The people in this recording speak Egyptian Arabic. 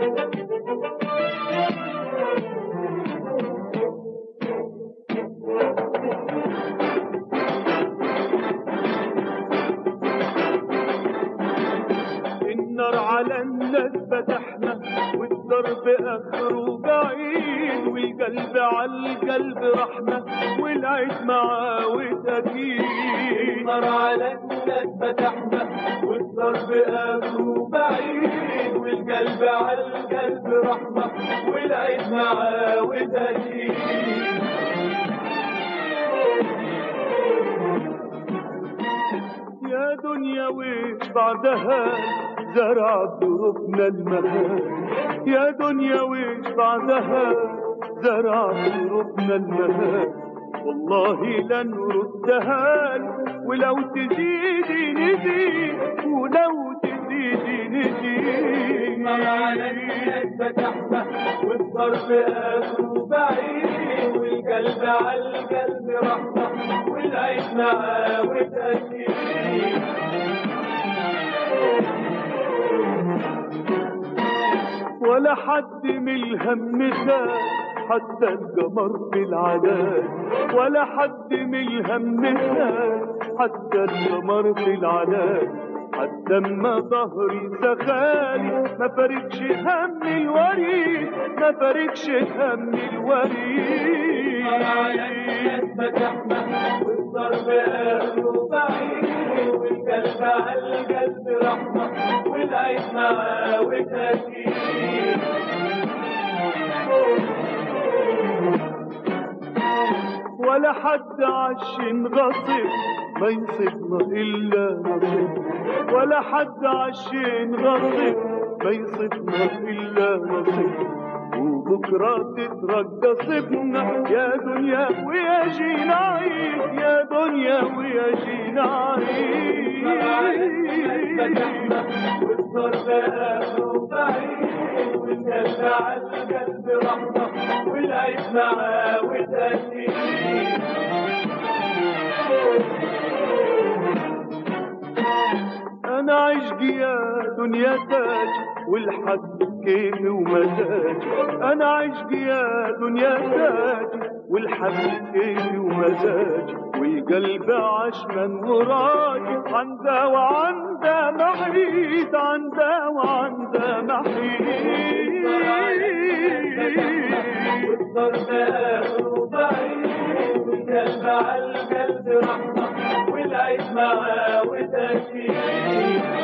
النار على الناس فتحنا والضرب اخره بعيد والقلب على القلب رحمة والعيد معاه وتأكيد النار على الناس فتحنا والضرب اخره بعيد والقلب على القلب رحمة والعيد معاه وتأكيد يا دنيا ويش بعدها زرع ظروفنا المهاد يا دنيا ويش بعدها زرع ظروفنا المهاد والله لن ردها لك ولو تزيدي نزيد ولو تزيدي نزيد النار على الناس فتحنا والضرب اخره بعيد والقلب على القلب رحمة والعيد معاه وتأكيد ولا حد من الهم خاف حتى القمر في العداد ولا حد من الهم خاف حتى القمر في العداد حتى اما ظهري سخالي ما فرقش هم الوريد ما فرقش هم الوريد على الناس فتحنا والضرب اخره بعيد والقلب على القلب رحمة والعيد معاه وتأكيد ولا حد عشان غصب ما يصيبنا إلا نصيب ولا حد عشان غصب ما يصيبنا إلا نصيب وبكرة تترجى صبنا يا دنيا ويا جينا عيد يا دنيا ويا جينا فتحنا عيد والضرب اخره بعيد والقلب على القلب رحمة والعيد معاه وتأكيد انا عشق يا دنيا تاج والحق كيفي ومزاج انا عشق يا دنيا تاج والحق كيفي ومزاج والقلب عشما وراجع عنده وعنده محيط عنده وعنده محيط والضرب اخره بعيد والقلب على القلب رحمة والعيد معاه وتأكيد